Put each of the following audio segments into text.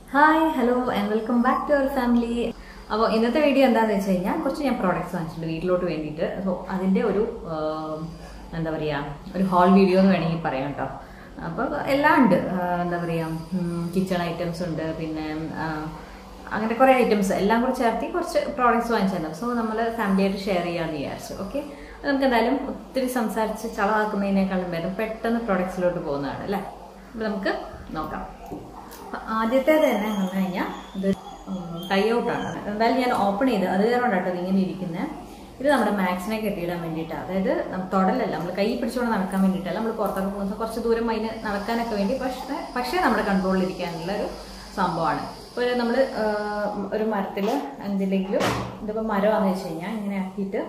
Hi hello and welcome back to our family അപ്പോൾ ഇന്നത്തെ video എന്താണെന്ന് വെച്ച് കഴിഞ്ഞാൽ കുറച്ച് ഞാൻ പ്രോഡക്റ്റ്സ് വാങ്ങിച്ചിട്ടുണ്ട് വീട്ടിലോട്ട് വേണ്ടിയിട്ട് സോ അതിൻ്റെ ഒരു ആം, എന്താ പറയുക ഒരു ഹോൾ വീഡിയോ എന്ന് വേണമെങ്കിൽ പറയാം കേട്ടോ അപ്പോൾ എല്ലാം ഉണ്ട് ആ, എന്താ പറയുക കിച്ചൺ ഐറ്റംസ് ഉണ്ട് പിന്നെ ആ, അങ്ങനെ കുറേ ഐറ്റംസ് എല്ലാം കൂടെ ചേർത്തി കുറച്ച് പ്രോഡക്റ്റ്സ് വാങ്ങിച്ചിട്ടുണ്ട് സോ നമ്മൾ ഫാമിലിയായിട്ട് ഷെയർ ചെയ്യാമെന്ന് വിചാരിച്ചു ഓക്കെ നമുക്ക് എന്തായാലും ഒത്തിരി സംസാരിച്ച് ചളവാക്കുന്നതിനേക്കാളും ഭേദം പെട്ടെന്ന് പ്രോഡക്ട്സിലോട്ട് പോകുന്നതാണ് അല്ലേ അപ്പോൾ നമുക്ക് നോക്കാം അപ്പൊ ആദ്യത്തേത് തന്നെ വന്നു കഴിഞ്ഞാൽ ഇത് ടൈ ഔട്ടാണ് എന്തായാലും ഞാൻ ഓപ്പൺ ചെയ്ത് അത് കാരണം കേട്ടോ ഇങ്ങനെ ഇരിക്കുന്നത് ഇത് നമ്മുടെ മാക്സിനെ കെട്ടിയിടാൻ വേണ്ടിയിട്ടാണ് അതായത് നമ്മ- തൊടലല്ല നമ്മൾ കൈ പിടിച്ചുകൊണ്ട് നടക്കാൻ വേണ്ടിയിട്ടല്ല നമ്മൾ പുറത്തൊക്കെ പോകുന്ന കുറച്ച് ദൂരം അതിന് നടക്കാനൊക്കെ വേണ്ടി പക്ഷേ പക്ഷേ നമ്മുടെ കൺട്രോളിൽ ഇരിക്കാനുള്ള ഒരു സംഭവമാണ് ഇപ്പോൾ നമ്മൾ ഒരു മരത്തിൽ എന്തില്ലെങ്കിലും ഇതിപ്പോൾ മരമാണെന്ന് വെച്ച് കഴിഞ്ഞാൽ ഇങ്ങനെ ആക്കിയിട്ട്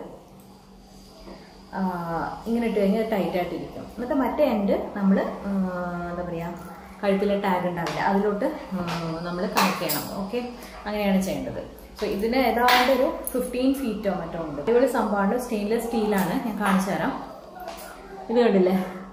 ആ, ഇങ്ങനെ ഇട്ട് കഴിഞ്ഞാൽ ടൈറ്റ് ആയിട്ടിരിക്കും എന്നിട്ട് മറ്റേ എൻഡ് നമ്മൾ എന്താ പറയുക കഴുത്തിലെ ടാഗ് ഉണ്ടാവില്ല അതിലോട്ട് നമ്മൾ കണക്ട് ചെയ്യണം ഓക്കെ അങ്ങനെയാണ് ചെയ്യേണ്ടത് സോ ഇതിന് ഏതാണ്ട് ഒരു ഫിഫ്റ്റീൻ ഫീറ്റോ മറ്റോ ഉണ്ട് അടിപൊളി സംഭവമാണ് സ്റ്റെയിൻലെസ് സ്റ്റീലാണ് ഞാൻ കാണിച്ചു തരാം ഇത് കണ്ടില്ലേ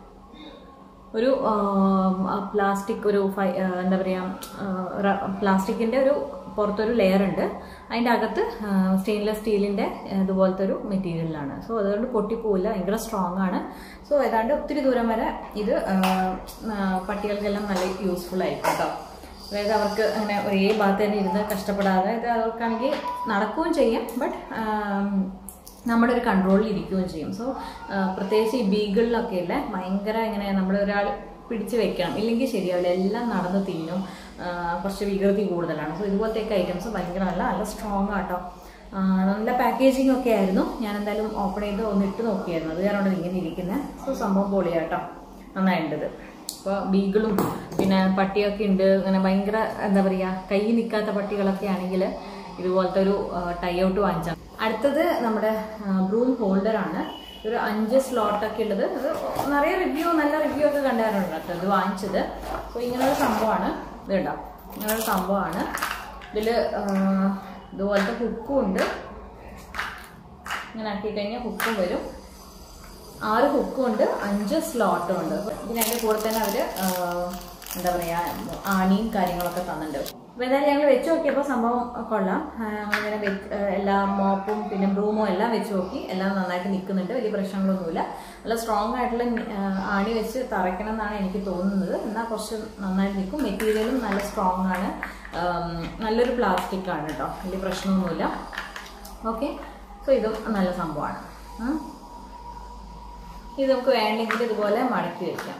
ഒരു പ്ലാസ്റ്റിക് ഒരു ഫൈ ആ, എന്താ പറയുക പ്ലാസ്റ്റിക്കിൻ്റെ ഒരു പുറത്തൊരു ലെയർ ഉണ്ട് അതിൻ്റെ അകത്ത് സ്റ്റെയിൻലെസ് സ്റ്റീലിൻ്റെ ഇതുപോലത്തെ ഒരു മെറ്റീരിയലാണ് സോ അതുകൊണ്ട് പൊട്ടിപ്പോവില്ല ഭയങ്കര സ്ട്രോങ് ആണ് സോ ഏതാണ്ട് ഒത്തിരി ദൂരം വരെ ഇത് ആ, ആ, പട്ടികൾക്കെല്ലാം നല്ല യൂസ്ഫുൾ ആയിരിക്കും കേട്ടോ അതായത് അവർക്ക് അങ്ങനെ ഒരേ ഭാഗത്ത് തന്നെ ഇരുന്ന് കഷ്ടപ്പെടാതെ ഇത് അവർക്കാണെങ്കിൽ നടക്കുകയും ചെയ്യും ബട്ട് നമ്മുടെ ഒരു കൺട്രോളിൽ ഇരിക്കുകയും ചെയ്യും സോ പ്രത്യേകിച്ച് ഈ ബീഗിളിലൊക്കെ ഇല്ലേ ഭയങ്കര ഇങ്ങനെ നമ്മൾ ഒരാൾ പിടിച്ച് വെക്കണം ഇല്ലെങ്കിൽ ശരിയാവില്ല എല്ലാം നടന്ന് തിന്നും ആ, കുറച്ച് വികൃതി കൂടുതലാണ് സോ ഇതുപോലത്തെയൊക്കെ ഐറ്റംസ് ഭയങ്കര നല്ല നല്ല സ്ട്രോങ് ആട്ടോ ആ, നല്ല പാക്കേജിംഗ് ഒക്കെ ആയിരുന്നു ഞാൻ എന്തായാലും ഓപ്പൺ ചെയ്ത് ഒന്ന് ഇട്ട് നോക്കിയായിരുന്നു അത് കാരണമാണ് ഇങ്ങനെ ഇരിക്കുന്നത് സോ സംഭവം പൊളിയാട്ടോ നന്നായിട്ടുണ്ട് ഇപ്പോൾ ബീഗിളും പിന്നെ പട്ടിയൊക്കെ ഉണ്ട് അങ്ങനെ ഭയങ്കര എന്താ പറയുക കൈ നിൽക്കാത്ത പട്ടികളൊക്കെ ആണെങ്കിൽ ഇതുപോലത്തെ ഒരു ടൈ ഔട്ട് വാങ്ങിച്ചാൽ അടുത്തത് നമ്മുടെ ബ്രൂം ഹോൾഡർ ആണ് ഒരു അഞ്ച് സ്ലോട്ടൊക്കെ ഉള്ളത് അത് നിറയെ റിവ്യൂ നല്ല റിവ്യൂ ഒക്കെ കണ്ടായിരുന്നു കേട്ടോ ഇത് വാങ്ങിച്ചത് അപ്പോൾ ഇങ്ങനൊരു സംഭവമാണ് ഇത് കേട്ടോ ഇങ്ങനൊരു സംഭവമാണ് ഇതിൽ ഇതുപോലത്തെ ഹുക്കും ഉണ്ട് ഇങ്ങനെ ആക്കി കഴിഞ്ഞാൽ ഹുക്കും വരും ആറ് ഹുക്കും ഉണ്ട് അഞ്ച് സ്ലോട്ടും ഉണ്ട് പിന്നെ അതിൻ്റെ കൂടെ തന്നെ അവർ എന്താ പറയുക ആണിയും കാര്യങ്ങളൊക്കെ തന്നിട്ടുണ്ട് അപ്പോൾ എന്തായാലും ഞങ്ങൾ വെച്ച് നോക്കിയപ്പോൾ സംഭവം കൊള്ളാം ആ, അങ്ങനെ വെച്ച് ആ, എല്ലാ മോപ്പും പിന്നെ ബ്രൂമും എല്ലാം വെച്ച് നോക്കി എല്ലാം നന്നായിട്ട് നിൽക്കുന്നുണ്ട് വലിയ പ്രശ്നങ്ങളൊന്നുമില്ല നല്ല സ്ട്രോങ് ആയിട്ടുള്ള ആ, ആണി വെച്ച് തറയ്ക്കണം എന്നാണ് എനിക്ക് തോന്നുന്നത് എന്നാൽ കുറച്ച് നന്നായിട്ട് നിൽക്കും മെറ്റീരിയലും നല്ല സ്ട്രോങ് ആണ് ആം, നല്ലൊരു പ്ലാസ്റ്റിക് ആണ് കേട്ടോ വലിയ പ്രശ്നമൊന്നുമില്ല ഓക്കെ സോ ഇതും നല്ല സംഭവമാണ് ഉം. ഇത് നമുക്ക് വേണമെങ്കിൽ ഇതുപോലെ മടക്കി വെക്കാം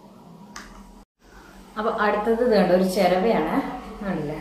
അപ്പൊ അടുത്തത് ഇത് കണ്ടോ ഒരു ചിരവയാണ് കണ്ടില്ലേ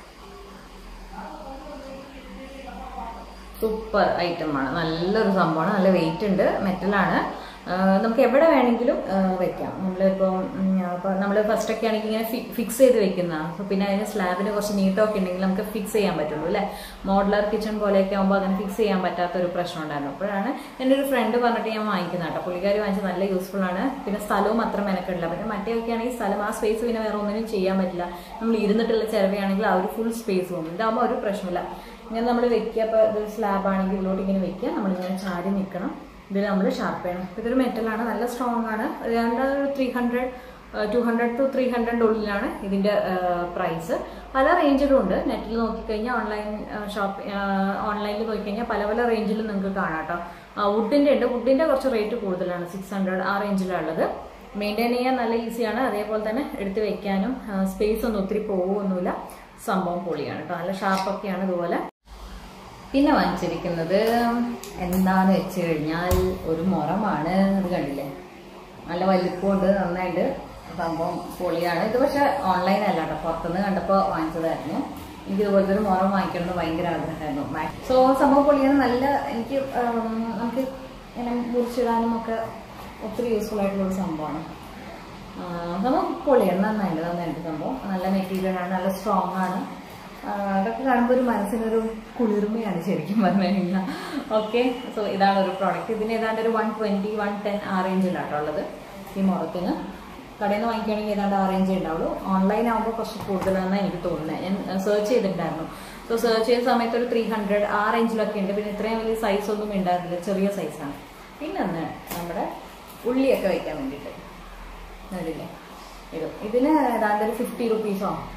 സൂപ്പർ ഐറ്റമാണ് നല്ലൊരു സംഭവമാണ് നല്ല വെയിറ്റ് ഉണ്ട് മെറ്റലാണ് നമുക്ക് എവിടെ വേണമെങ്കിലും ആ, വെക്കാം നമ്മളിപ്പോൾ ഇപ്പോൾ നമ്മൾ ഫസ്റ്റ് ഒക്കെ ആണെങ്കിൽ ഇങ്ങനെ ഫിക്സ് ചെയ്ത് വെക്കുന്നതാണ് അപ്പോൾ പിന്നെ അതിന് സ്ലാബിന് കുറച്ച് നീട്ടമൊക്കെ ഉണ്ടെങ്കിൽ നമുക്ക് ഫിക്സ് ചെയ്യാൻ പറ്റുള്ളൂ അല്ലേ മോഡലർ കിച്ചൺ പോലെയൊക്കെ ആകുമ്പോൾ അങ്ങനെ ഫിക്സ് ചെയ്യാൻ പറ്റാത്ത ഒരു പ്രശ്നം ഉണ്ടായിരുന്നു അപ്പോഴാണ് എൻ്റെ ഒരു ഫ്രണ്ട് പറഞ്ഞിട്ട് ഞാൻ വാങ്ങിക്കുന്നത് കേട്ടോ പുള്ളിക്കാരി വാങ്ങിച്ചത് നല്ല യൂസ്ഫുൾ ആണ് പിന്നെ സ്ഥലവും അത്ര മെനക്കെടില്ല പിന്നെ മറ്റേയൊക്കെ ആണെങ്കിൽ സ്ഥലം ആ സ്പേസ് പിന്നെ വേറെ ഒന്നിനും ചെയ്യാൻ പറ്റില്ല നമ്മൾ ഇരുന്നിട്ടുള്ള ചിലവയാണെങ്കിൽ ആ ഒരു ഫുൾ സ്പേസ് പോകും ഇതാകുമ്പോൾ ഒരു പ്രശ്നമില്ല ഇങ്ങനെ നമ്മൾ വെക്കുക അപ്പോൾ ഇത് സ്ലാബ് ആണെങ്കിൽ ഇതിലോട്ട് ഇങ്ങനെ വെക്കുക നമ്മളിങ്ങനെ ചാരി നിൽക്കണം ഇതിൽ നമ്മൾ ഷാർപ്പ് ചെയ്യണം അപ്പോൾ ഇതൊരു മെറ്റലാണ് നല്ല സ്ട്രോങ് ആണ് ഏതാണ്ട് ഒരു three hundred two hundred two three hundred ഉള്ളിലാണ് ഇതിൻ്റെ പ്രൈസ് പല റേഞ്ചിലും ഉണ്ട് നെറ്റിൽ നോക്കിക്കഴിഞ്ഞാൽ ഓൺലൈൻ ഷോപ്പ് ഓൺലൈനിൽ നോക്കിക്കഴിഞ്ഞാൽ പല പല റേഞ്ചിലും നിങ്ങൾക്ക് കാണാം കേട്ടോ വുഡിൻ്റെ ഉണ്ട് വുഡിൻ്റെ കുറച്ച് റേറ്റ് കൂടുതലാണ് സിക്സ് ഹൺഡ്രഡ് ആ റേഞ്ചിലാണ് ഉള്ളത് മെയിൻറ്റെയിൻ ചെയ്യാൻ നല്ല ഈസിയാണ് അതേപോലെ തന്നെ എടുത്ത് വെക്കാനും സ്പേസ് ഒന്നും ഒത്തിരി പോകുമൊന്നുമില്ല സംഭവം പൊളിയാണ് കേട്ടോ നല്ല ഷാർപ്പൊക്കെയാണ് ഇതുപോലെ പിന്നെ വാങ്ങിച്ചിരിക്കുന്നത് എന്താന്ന് വെച്ച് കഴിഞ്ഞാൽ ഒരു മുറമാണ് അത് കണ്ടില്ലേ നല്ല വലിപ്പമുണ്ട് നന്നായിട്ട് സംഭവം പൊളിയാണ് ഇത് പക്ഷെ ഓൺലൈൻ അല്ല കേട്ടോ പുറത്തുനിന്ന് കണ്ടപ്പോൾ വാങ്ങിച്ചതായിരുന്നു എനിക്ക് ഇതുപോലത്തെ ഒരു മുറം വാങ്ങിക്കണം എന്ന് ഭയങ്കര ആഗ്രഹമായിരുന്നു സോ സംഭവം പൊളിയാണ് നല്ല എനിക്ക് ഉം, നമുക്ക് ഇങ്ങനെ മുറിച്ചിടാനും ഒക്കെ ഒത്തിരി യൂസ്ഫുൾ ആയിട്ടുള്ള ഒരു സംഭവമാണ് ആ, സംഭവം പൊളിയാണ് നന്നായിട്ട് നന്നായിട്ട് സംഭവം നല്ല മെറ്റീരിയലാണ് നല്ല സ്ട്രോങ് ആണ് ആ, അതൊക്കെ കാണുമ്പോൾ ഒരു മനസ്സിനൊരു കുളിർമയാണ് ശരിക്കും പറഞ്ഞു കഴിഞ്ഞാൽ ഓക്കെ സോ ഇതാണ് ഒരു പ്രോഡക്റ്റ് ഇതിന് ഏതാണ്ട് ഒരു വൺ ട്വൻറ്റി വൺ ടെൻ ആ റേഞ്ചിലാട്ടോ ഉള്ളത് ഈ മുറത്തിന് കടയിൽ നിന്ന് വാങ്ങിക്കുകയാണെങ്കിൽ ഏതാണ്ട് ആ റേഞ്ചേ ഉണ്ടാവുള്ളൂ ഓൺലൈൻ ആകുമ്പോൾ കുറച്ച് കൂടുതലാണെന്ന് എനിക്ക് തോന്നുന്നത് ഞാൻ സെർച്ച് ചെയ്തിട്ടുണ്ടായിരുന്നു സോ സെർച്ച് ചെയ്ത സമയത്ത് ഒരു ത്രീ ഹൺഡ്രഡ് ആ റേഞ്ചിലൊക്കെ ഉണ്ട് പിന്നെ ഇത്രയും വലിയ സൈസ് ഒന്നും ഉണ്ടായിരുന്നില്ല ചെറിയ സൈസാണ് പിന്നെ ഒന്ന് നമ്മുടെ ഉള്ളിയൊക്കെ വയ്ക്കാൻ വേണ്ടിയിട്ട് കണ്ടില്ലേ ഇത് ഇതിന് ഏതാണ്ട് ഒരു ഫിഫ്റ്റി റുപ്പീസോ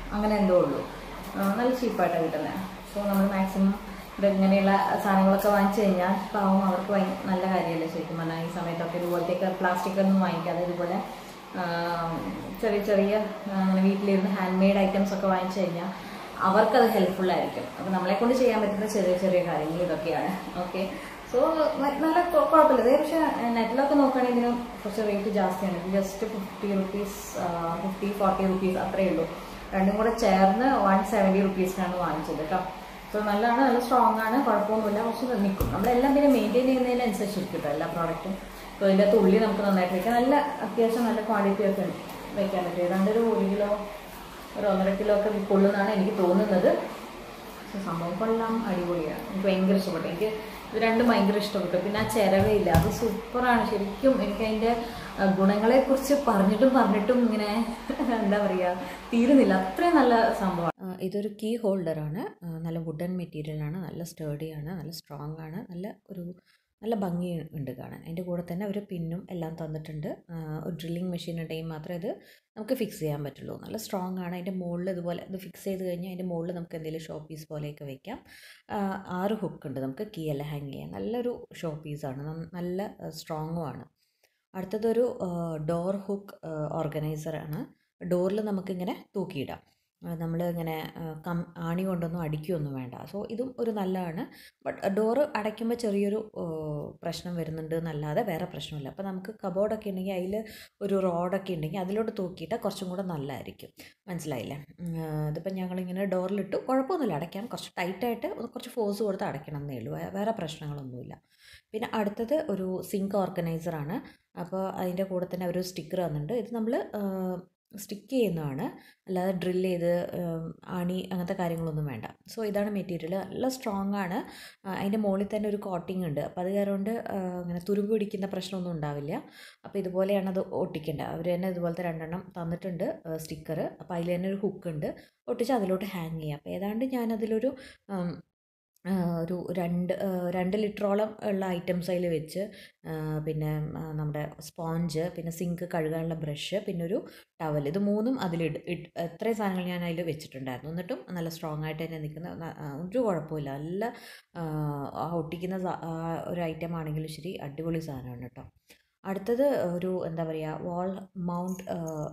അങ്ങനെ എന്തോ ഉള്ളൂ ആ, നല്ല ചീപ്പായിട്ടാണ് കിട്ടുന്നത് സോ നമ്മൾ മാക്സിമം ഇങ്ങനെയുള്ള സാധനങ്ങളൊക്കെ വാങ്ങിച്ചു കഴിഞ്ഞാൽ പാവം അവർക്ക് ഭയ- നല്ല കാര്യമല്ലേ ശരിക്കും പറഞ്ഞാൽ ഈ സമയത്തൊക്കെ ഇതുപോലത്തേക്ക് പ്ലാസ്റ്റിക് ഒന്നും വാങ്ങിക്കാതെ ഇതുപോലെ ആ, ചെറിയ ചെറിയ ആ, അങ്ങനെ വീട്ടിലിരുന്ന് ഹാൻഡ് മെയ്ഡ് ഐറ്റംസ് ഒക്കെ വാങ്ങിച്ചു കഴിഞ്ഞാൽ അവർക്കത് ഹെൽപ്ഫുൾ ആയിരിക്കും അപ്പോൾ നമ്മളെ കൊണ്ട് ചെയ്യാൻ പറ്റുന്ന ചെറിയ ചെറിയ കാര്യങ്ങൾ ഇതൊക്കെയാണ് ഓക്കെ സോ നല്ല കൊ- കുഴപ്പമില്ല ഇതേ പക്ഷേ നെറ്റിലൊക്കെ നോക്കുകയാണെങ്കിൽ ഇതിന് കുറച്ച് റേറ്റ് ജാസ്തിയാണ് just fifty rupees fifty forty rupees അത്രയേ ഉള്ളൂ രണ്ടും കൂടെ ചേർന്ന് വൺ സെവൻറ്റി റുപ്പീസിനാണ് വാങ്ങിച്ചത് കേട്ടോ സോ നല്ലതാണ് നല്ല സ്ട്രോങ് ആണ് കുഴപ്പമൊന്നുമില്ല പക്ഷെ നിൽക്കും നമ്മളെല്ലാം പിന്നെ മെയിൻറ്റെയിൻ ചെയ്യുന്നതിനനുസരിച്ചിരിക്കും കേട്ടോ എല്ലാ പ്രോഡക്റ്റും അപ്പോൾ ഇതിൻ്റെ അകത്ത് ഉള്ളി നമുക്ക് നന്നായിട്ട് വെക്കാം നല്ല അത്യാവശ്യം നല്ല ക്വാണ്ടിറ്റി ഒക്കെ ഉണ്ട് വെക്കാൻ പറ്റും ഏതാണ്ട് ഒരു ഒരു കിലോ ഒരു ഒന്നര കിലോ ഒക്കെ കൊള്ളുന്നതാണ് എനിക്ക് തോന്നുന്നത് പക്ഷെ സംഭവം കൊള്ളാം അടിപൊളിയാണ് എനിക്ക് ഭയങ്കര ഇഷ്ടപ്പെട്ടു എനിക്ക് ഇത് രണ്ടും ഭയങ്കര ഇഷ്ടപ്പെട്ടു പിന്നെ ആ ചിരവയില്ല അത് സൂപ്പറാണ് ശരിക്കും എനിക്ക് അതിൻ്റെ ഗുണങ്ങളെ കുറിച്ച് പറഞ്ഞിട്ടും പറഞ്ഞിട്ടും ഇങ്ങനെ എന്താ പറയുക തീരുന്നില്ല അത്രയും നല്ല സംഭവമാണ് ആ, ഇതൊരു കീ ഹോൾഡറാണ് ആ, നല്ല വുഡൻ മെറ്റീരിയലാണ് നല്ല സ്റ്റേഡിയാണ് നല്ല സ്ട്രോങ് ആണ് നല്ല ഒരു നല്ല ഭംഗി ഉണ്ട് കാണാൻ അതിൻ്റെ കൂടെ തന്നെ ഒരു പിന്നും എല്ലാം തന്നിട്ടുണ്ട് ആ, ഒരു ഡ്രില്ലിംഗ് മെഷീൻ ഉണ്ടെങ്കിൽ മാത്രമേ ഇത് നമുക്ക് ഫിക്സ് ചെയ്യാൻ പറ്റുള്ളൂ നല്ല സ്ട്രോങ് ആണ് അതിൻ്റെ മുകളിൽ ഇതുപോലെ ഇത് ഫിക്സ് ചെയ്ത് കഴിഞ്ഞാൽ അതിൻ്റെ മുകളിൽ നമുക്ക് എന്തെങ്കിലും ഷോ പീസ് പോലെയൊക്കെ വെക്കാം ആ, ആറ് ഹുക്ക് ഉണ്ട് നമുക്ക് കീ എല്ലാം ഹാങ് ചെയ്യാം നല്ലൊരു ഷോ പീസാണ് നല്ല സ്ട്രോങ്ങും ആണ് അടുത്തതൊരു ഡോർ ഹുക്ക് ഓർഗനൈസറാണ് ഡോറിൽ നമുക്കിങ്ങനെ തൂക്കിയിടാം നമ്മൾ ഇങ്ങനെ ആ, കം ആണി കൊണ്ടൊന്നും അടിക്കുകയൊന്നും വേണ്ട സോ ഇതും ഒരു നല്ലതാണ് ബട്ട് ഡോറ് അടയ്ക്കുമ്പോൾ ചെറിയൊരു ആ, പ്രശ്നം വരുന്നുണ്ട് എന്നല്ലാതെ വേറെ പ്രശ്നമില്ല അപ്പോൾ നമുക്ക് കബോർഡൊക്കെ ഉണ്ടെങ്കിൽ അതിൽ ഒരു റോഡൊക്കെ ഉണ്ടെങ്കിൽ അതിലോട്ട് തൂക്കിയിട്ടാൽ കുറച്ചും കൂടെ നല്ലതായിരിക്കും മനസ്സിലായില്ലേ ഉം, ആ, ഇതിപ്പോൾ ഞങ്ങളിങ്ങനെ ഡോറിലിട്ട് കുഴപ്പമൊന്നുമില്ല അടയ്ക്കാം കുറച്ച് ടൈറ്റായിട്ട് ഒന്ന് കുറച്ച് ഫോഴ്സ് കൊടുത്ത് അടയ്ക്കണം എന്നേ ഉള്ളൂ വേ- വേറെ പ്രശ്നങ്ങളൊന്നുമില്ല പിന്നെ അടുത്തത് ഒരു സിങ്ക് ഓർഗനൈസറാണ് അപ്പോൾ അതിൻ്റെ കൂടെ തന്നെ ഒരു സ്റ്റിക്കർ തന്നിട്ടുണ്ട് ഇത് നമ്മൾ സ്റ്റിക്ക് ചെയ്യുന്നതാണ് അല്ലാതെ ഡ്രിൽ ചെയ്ത് ഉം, ആണി അങ്ങനത്തെ കാര്യങ്ങളൊന്നും വേണ്ട സോ ഇതാണ് മെറ്റീരിയൽ നല്ല സ്ട്രോങ് ആണ് ആ, അതിൻ്റെ മുകളിൽ തന്നെ ഒരു കോട്ടിംഗ് ഉണ്ട് അപ്പോൾ അത് കാരണം കൊണ്ട് ആ, അങ്ങനെ തുരുമ്പ് പിടിക്കുന്ന പ്രശ്നമൊന്നും ഉണ്ടാവില്ല അപ്പോൾ ഇതുപോലെയാണ് അത് ഒട്ടിക്കേണ്ടത് അവർ തന്നെ ഇതുപോലത്തെ രണ്ടെണ്ണം തന്നിട്ടുണ്ട് സ്റ്റിക്കർ അപ്പോൾ അതിൽ തന്നെ ഒരു ഹുക്ക് ഉണ്ട് ഒട്ടിച്ച് അതിലോട്ട് ഹാങ് ചെയ്യാം അപ്പോൾ ഏതാണ്ട് ഞാനതിലൊരു ഉം, ആ, ഒരു രണ്ട് ആ, രണ്ട് ലിറ്ററോളം ഉള്ള ഐറ്റംസ് അതിൽ വെച്ച് ആ, പിന്നെ ആ, നമ്മുടെ സ്പോഞ്ച് പിന്നെ സിങ്ക് കഴുകാനുള്ള ബ്രഷ് പിന്നെ ഒരു ടവൽ ഇത് മൂന്നും അതിൽ ഇട് ഇട്ട് ഇത്രയും സാധനങ്ങൾ ഞാൻ അതിൽ വെച്ചിട്ടുണ്ടായിരുന്നു എന്നിട്ടും നല്ല സ്ട്രോങ് ആയിട്ട് തന്നെ നിൽക്കുന്ന ന- ആ, ഒരു കുഴപ്പമില്ല നല്ല ആ, ആ ഒട്ടിക്കുന്ന സാ- ആ ഒരു ഐറ്റം ആണെങ്കിലും ശരി അടിപൊളി സാധനമാണ് കേട്ടോ അടുത്തത് ഒരു എന്താ പറയുക വാൾ മൗണ്ട്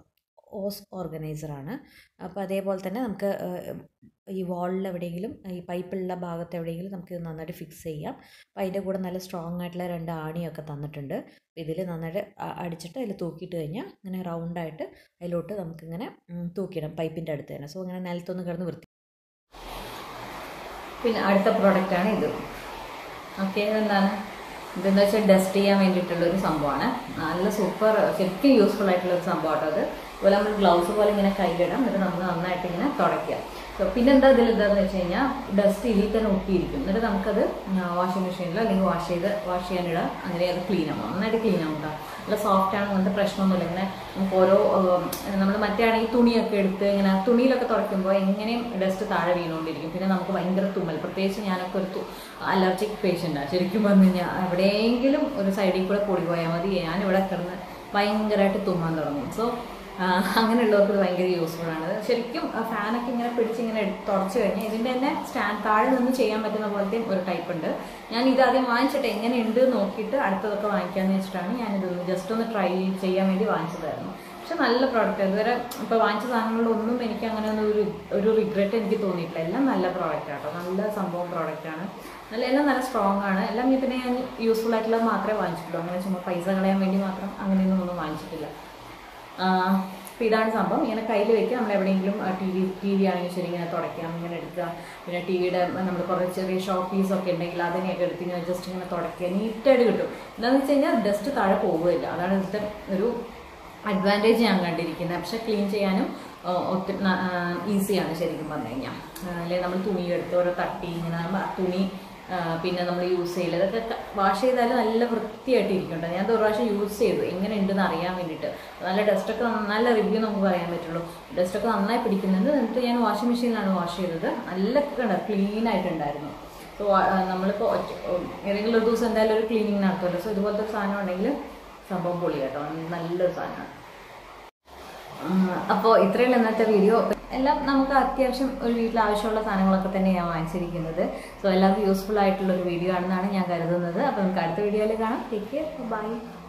ഓസ് ഓർഗനൈസറാണ് അപ്പോൾ അതേപോലെ തന്നെ നമുക്ക് ആ, ഈ വാളിൽ എവിടെയെങ്കിലും ഈ പൈപ്പുള്ള ഭാഗത്ത് എവിടെയെങ്കിലും നമുക്ക് ഇത് നന്നായിട്ട് ഫിക്സ് ചെയ്യാം അപ്പോൾ അതിൻ്റെ കൂടെ നല്ല സ്ട്രോങ് ആയിട്ടുള്ള രണ്ട് ആണിയൊക്കെ തന്നിട്ടുണ്ട് ഇതിൽ നന്നായിട്ട് അ- അടിച്ചിട്ട് അതിൽ തൂക്കിയിട്ട് കഴിഞ്ഞാൽ ഇങ്ങനെ റൗണ്ടായിട്ട് അതിലോട്ട് നമുക്കിങ്ങനെ ഉം, തൂക്കിയിടാം പൈപ്പിൻ്റെ അടുത്ത് തന്നെ സോ അങ്ങനെ നിലത്തൊന്ന് കിടന്ന് വൃത്തി പിന്നെ അടുത്ത പ്രോഡക്റ്റ് ആണ് ഇത് ഓക്കെ ഇതെന്താണ് ഇതെന്ന് വെച്ചാൽ ഡസ്റ്റ് ചെയ്യാൻ വേണ്ടിയിട്ടുള്ള ഒരു സംഭവമാണ് നല്ല സൂപ്പർ ശരിക്കും യൂസ്ഫുൾ ആയിട്ടുള്ള ഒരു സംഭവം കേട്ടോ അത് അതുപോലെ നമ്മൾ ഗ്ലൗസ് പോലെ ഇങ്ങനെ കയ്യിലിടാം എന്നിട്ട് നമ്മൾ നന്നായിട്ട് ഇങ്ങനെ തുടയ്ക്കുക So, പിന്നെന്താ ഇതിൽ എന്താന്ന് വെച്ച് കഴിഞ്ഞാൽ ഡസ്റ്റ് ഇതിൽ തന്നെ ഒട്ടിയിരിക്കും എന്നിട്ട് നമുക്കത് വാഷിംഗ് മെഷീനിലോ അല്ലെങ്കിൽ വാഷ് ചെയ്ത് വാഷ് ചെയ്യാനിടാം അങ്ങനെ അത് ക്ലീൻ ആവും നന്നായിട്ട് ക്ലീൻ ആവും കേട്ടോ നല്ല സോഫ്റ്റ് ആണ് അങ്ങനത്തെ പ്രശ്നമൊന്നുമില്ല ഇങ്ങനെ നമുക്ക് ഓരോ നമ്മൾ മറ്റേ ആണെങ്കിൽ തുണിയൊക്കെ എടുത്ത് ഇങ്ങനെ തുണിയിലൊക്കെ തുടയ്ക്കുമ്പോൾ എങ്ങനെയും ഡസ്റ്റ് താഴെ വീണുകൊണ്ടിരിക്കും പിന്നെ നമുക്ക് ഭയങ്കര തുമ്മൽ പ്രത്യേകിച്ച് ഞാനൊക്കെ ഒരു അലർജിക് പേഷ്യൻ്റാണ് ശരിക്കും പറഞ്ഞു കഴിഞ്ഞാൽ എവിടെയെങ്കിലും ഒരു സൈഡിൽ കൂടെ പൊടി പോയാൽ മതി ഞാനിവിടെ കിടന്ന് ഭയങ്കരമായിട്ട് തുമ്മാൻ തുടങ്ങും സോ അങ്ങനെയുള്ളവർക്ക് ഇത് ഭയങ്കര യൂസ്ഫുൾ ആണ് ശരിക്കും ഫാനൊക്കെ ഇങ്ങനെ പിടിച്ച് ഇങ്ങനെ എടുത്ത് തുടച്ച് കഴിഞ്ഞാൽ ഇതിൻ്റെ തന്നെ സ്റ്റാൻഡ് താഴെ നിന്ന് ചെയ്യാൻ പറ്റുന്ന പോലത്തെ ഒരു ടൈപ്പ് ഉണ്ട് ഞാൻ ഇത് ആദ്യം വാങ്ങിച്ചിട്ട് എങ്ങനെയുണ്ട് നോക്കിയിട്ട് അടുത്തതൊക്കെ വാങ്ങിക്കാമെന്ന് വെച്ചിട്ടാണ് ഞാനിത് ജസ്റ്റ് ഒന്ന് ട്രൈ ചെയ്യാൻ വേണ്ടി വാങ്ങിച്ചതായിരുന്നു പക്ഷെ നല്ല പ്രോഡക്റ്റ് ഇതുവരെ ഇപ്പോൾ വാങ്ങിച്ച സാധനങ്ങളിലൊന്നും എനിക്ക് അങ്ങനെ ഒന്നും ഒരു ഒരു റിഗ്രറ്റ് എനിക്ക് തോന്നിയിട്ടില്ല എല്ലാം നല്ല പ്രോഡക്റ്റ് ആട്ടോ നല്ല സംഭവം പ്രോഡക്റ്റ് ആണ് നല്ല എല്ലാം നല്ല സ്ട്രോങ് ആണ് എല്ലാം ഈ പിന്നെ ഞാൻ യൂസ്ഫുൾ ആയിട്ടുള്ളത് മാത്രമേ വാങ്ങിച്ചിട്ടുള്ളൂ അങ്ങനെ ചുമ്മാ പൈസ കളയാൻ വേണ്ടി മാത്രം അങ്ങനെയൊന്നും ഒന്നും വാങ്ങിച്ചിട്ടില്ല അപ്പോൾ ഇതാണ് സംഭവം ഇങ്ങനെ കയ്യിൽ വെക്കുക നമ്മൾ എവിടെയെങ്കിലും ടി വി ടി വി ആണെങ്കിൽ ശരി ഇങ്ങനെ തുടയ്ക്കാം ഇങ്ങനെ എടുക്കുക പിന്നെ ടി വിയുടെ നമ്മൾ കുറേ ചെറിയ ഷോപ്പ് പീസ് ഒക്കെ ഉണ്ടെങ്കിൽ അതിനെയൊക്കെ എടുത്ത് ഇങ്ങനെ ജസ്റ്റ് ഇങ്ങനെ തുടയ്ക്കുക നീറ്റായിട്ട് കിട്ടും എന്താണെന്ന് വെച്ച് കഴിഞ്ഞാൽ ഡസ്റ്റ് താഴെ പോവുകയില്ല അതാണ് ഇതിൻ്റെ ഒരു അഡ്വാൻറ്റേജ് ഞാൻ കണ്ടിരിക്കുന്നത് പക്ഷെ ക്ലീൻ ചെയ്യാനും ആ, ഒത്തിരി ഈസിയാണ് ശരിക്കും പറഞ്ഞു കഴിഞ്ഞാൽ അല്ലെങ്കിൽ നമ്മൾ തുണി എടുത്ത് ഓരോ തട്ടി ഇങ്ങനെ നമ്മ തുണി ആ, പിന്നെ നമ്മൾ യൂസ് ചെയ്യില്ല ഇതൊക്കെ വാഷ് ചെയ്താൽ നല്ല വൃത്തിയായിട്ട് ഇരിക്കുന്നുണ്ട് ഞാൻ ഒരു പ്രാവശ്യം യൂസ് ചെയ്തു എങ്ങനെ ഉണ്ടെന്ന് അറിയാൻ വേണ്ടിയിട്ട് നല്ല ഡസ്റ്റൊക്കെ നല്ല റിവ്യൂ നമുക്ക് പറയാൻ പറ്റുള്ളൂ ഡസ്റ്റൊക്കെ നന്നായി പിടിക്കുന്നുണ്ട് എന്നിട്ട് ഞാൻ വാഷിംഗ് മെഷീനിലാണ് വാഷ് ചെയ്തത് നല്ല ക്ലീൻ ആയിട്ടുണ്ടായിരുന്നു സോ നമ്മളിപ്പോൾ ഒറ്റ ഏതെങ്കിലും ഒരു ദിവസം എന്തായാലും ഒരു ക്ലീനിങ് നടത്തുമല്ലോ സോ ഇതുപോലത്തെ ഒരു സാധനം ഉണ്ടെങ്കിൽ സംഭവം പൊളി കേട്ടോ നല്ലൊരു സാധനമാണ് അപ്പോൾ ഇത്രയുള്ള ഇന്നത്തെ വീഡിയോ എല്ലാം നമുക്ക് അത്യാവശ്യം ഒരു വീട്ടിൽ ആവശ്യമുള്ള സാധനങ്ങളൊക്കെ തന്നെ ഞാൻ വാങ്ങിച്ചിരിക്കുന്നത് സോ എല്ലാവർക്കും യൂസ്ഫുൾ ആയിട്ടുള്ള ഒരു വീഡിയോ ആണെന്നാണ് ഞാൻ കരുതുന്നത് അപ്പോൾ നമുക്ക് അടുത്ത വീഡിയോയിൽ കാണാം ടേക്ക് കെയർ ബൈ